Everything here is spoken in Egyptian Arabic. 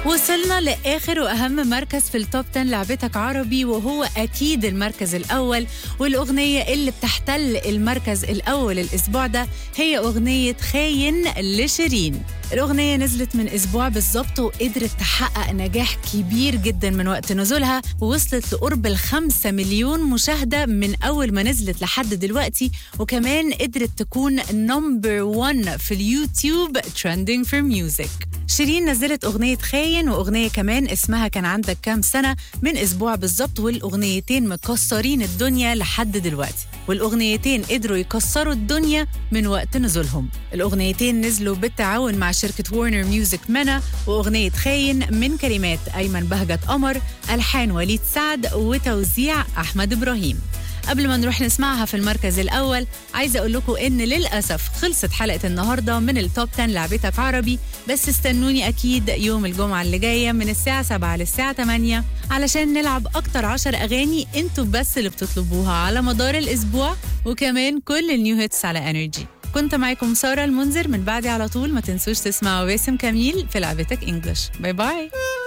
وصلنا لآخر وأهم مركز في التوب 10 لعبتك عربي وهو أكيد المركز الأول والأغنية اللي بتحتل المركز الأول الأسبوع ده هي أغنية خاين لشيرين الأغنية نزلت من أسبوع بالظبط وقدرت تحقق نجاح كبير جدا من وقت نزولها ووصلت لقرب الخمسة مليون مشاهدة من أول ما نزلت لحد دلوقتي وكمان قدرت تكون نمبر 1 في اليوتيوب trending for music شيرين نزلت أغنية خاين وأغنية كمان اسمها كان عندك كام سنة من أسبوع بالظبط والأغنيتين مكسرين الدنيا لحد دلوقتي والأغنيتين قدروا يكسروا الدنيا من وقت نزولهم الأغنيتين نزلوا بالتعاون مع شركة وورنر ميوزك منا وأغنية خاين من كلمات أيمن بهجت قمر ألحان وليد سعد وتوزيع أحمد إبراهيم قبل ما نروح نسمعها في المركز الأول عايزة أقول لكم إن للأسف خلصت حلقة النهاردة من التوب 10 لعبتك عربي بس استنوني أكيد يوم الجمعة اللي جاية من الساعة 7 للساعة 8 علشان نلعب أكتر 10 أغاني أنتوا بس اللي بتطلبوها على مدار الأسبوع وكمان كل النيو هيتس على انرجي كنت معاكم سارة المنذر من بعدي على طول ما تنسوش تسمعوا باسم كميل في لعبتك انجلش باي باي